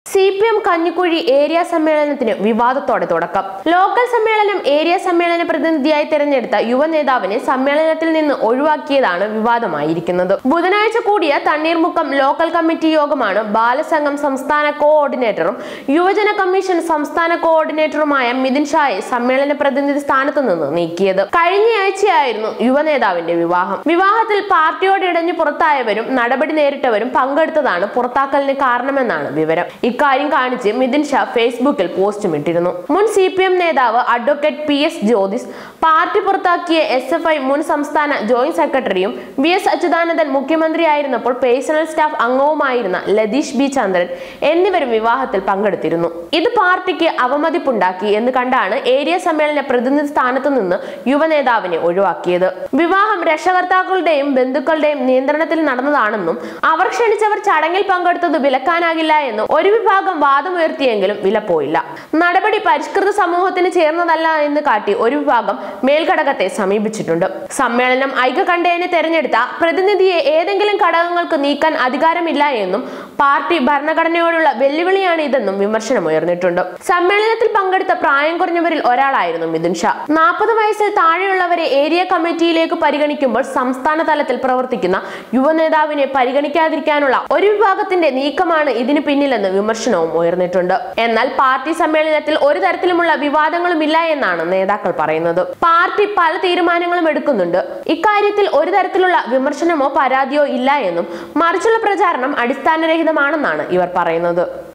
C P M Kanjikuzhi area സമ്മേളനത്തിന് വിവാദത്തോടെ തുടക്കം ലോക്കൽ സമ്മേളനം ഏരിയ സമ്മേളന പ്രതിനിധിയായി തെരഞ്ഞെടുത്ത യുവ നേതാവിനെ സമ്മേളനത്തിൽ നിന്ന് ഒഴിവാക്കിയതാണ് വിവാദമായിരിക്കുന്നത് ബുധനാഴ്ച കൂടിയ തണ്ണീർമുക്കം ലോക്കൽ കമ്മിറ്റി യോഗമാണ് ബാലസംഘം സംസ്ഥാന കോഓർഡിനേറ്ററും യുവജന കമ്മീഷൻ സംസ്ഥാന കോഓർഡിനേറ്ററുമായ മിഥുൻ ഷായെ സമ്മേളന പ്രതിനിധി സ്ഥാനത്ത് നിന്ന് നീക്കിയത് കഴിഞ്ഞയാഴ്ചയായിരുന്നു യുവ നേതാവിന്റെ വിവാഹം വിവാഹത്തിൽ പാർട്ടിയോട് ഇടഞ്ഞു പുറത്തായവരും നടപടി നേരിട്ടവരും പങ്കെടുത്തതാണ് പുറത്താക്കലിന് കാരണമെന്നാണ് വിവരം ഇക്കാര്യം കാണിച്ച് മിഥുൻ ഷാ ഫേസ്ബുക്കിൽ പോസ്റ്റും ഇട്ടിരുന്നു മുൻ സി പി എം നേതാവ് advocate P S Jyothis party പുറത്താക്കിയ എസ് എഫ് ഐ മുൻ സംസ്ഥാന ജോയിന്റ് സെക്രട്ടറിയും വി എസ് അച്യുതാനന്ദൻ മുഖ്യമന്ത്രിയായിരുന്നപ്പോൾ പേഴ്സണൽ സ്റ്റാഫ് അംഗവുമായിരുന്ന ലതീഷ് ബി ചന്ദ്രൻ എന്നിവരും വിവാഹത്തിൽ പങ്കെടുത്തിരുന്നു ഇത് പാർട്ടിക്ക് അവമതിപ്പുണ്ടാക്കി എന്ന് കണ്ടാണ് ഏരിയ സമ്മേളന പ്രതിനിധി സ്ഥാനത്ത് നിന്ന് യുവ നേതാവിനെ ഒഴിവാക്കിയത് വിവാഹം രക്ഷകർത്താക്കളുടെയും ബന്ധുക്കളുടെയും നിയന്ത്രണത്തിൽ നടന്നതാണെന്നും അവർ ക്ഷണിച്ചവർ ചടങ്ങിൽ പങ്കെടുത്തത് വിലക്കാനാകില്ല എന്നും ഒരു വിഭാഗം വാദമുയർത്തിയെങ്കിലും വില പോയില്ല നടപടി പരിഷ്കൃത സമൂഹത്തിന് ചേർന്നതല്ല എന്ന് കാട്ടി ഒരു വിഭാഗം മേൽഘടകത്തെ സമീപിച്ചിട്ടുണ്ട് സമ്മേളനം ഐക്യകണ്ഠേനെ തെരഞ്ഞെടുത്ത പ്രതിനിധിയെ ഏതെങ്കിലും ഘടകങ്ങൾക്ക് നീക്കാൻ അധികാരമില്ല എന്നും പാർട്ടി ഭരണഘടനയോടുള്ള വെല്ലുവിളിയാണ് ഇതെന്നും വിമർശനമുയർന്നിട്ടുണ്ട് സമ്മേളനത്തിൽ പങ്കെടുത്ത പ്രായം കുറഞ്ഞവരിൽ ഒരാളായിരുന്നു മിഥുൻ ഷാ നാൽപ്പത് വയസ്സിൽ താഴെയുള്ളവരെ ഏരിയ കമ്മിറ്റിയിലേക്ക് പരിഗണിക്കുമ്പോൾ സംസ്ഥാന തലത്തിൽ പ്രവർത്തിക്കുന്ന യുവ നേതാവിനെ പരിഗണിക്കാതിരിക്കാനുള്ള ഒരു വിഭാഗത്തിന്റെ നീക്കമാണ് ഇതിന് പിന്നിലെന്ന് വിമർശനവും ഉയർന്നിട്ടുണ്ട് എന്നാൽ പാർട്ടി സമ്മേളനത്തിൽ ഒരു തരത്തിലുമുള്ള വിവാദങ്ങളുമില്ല എന്നാണ് നേതാക്കൾ പറയുന്നത് പാർട്ടി പല തീരുമാനങ്ങളും എടുക്കുന്നുണ്ട് ഇക്കാര്യത്തിൽ ഒരു തരത്തിലുള്ള വിമർശനമോ പരാതിയോ ഇല്ല എന്നും മറിച്ചുള്ള പ്രചാരണം അടിസ്ഥാനരഹിതമാണെന്നാണ് ഇവർ പറയുന്നത്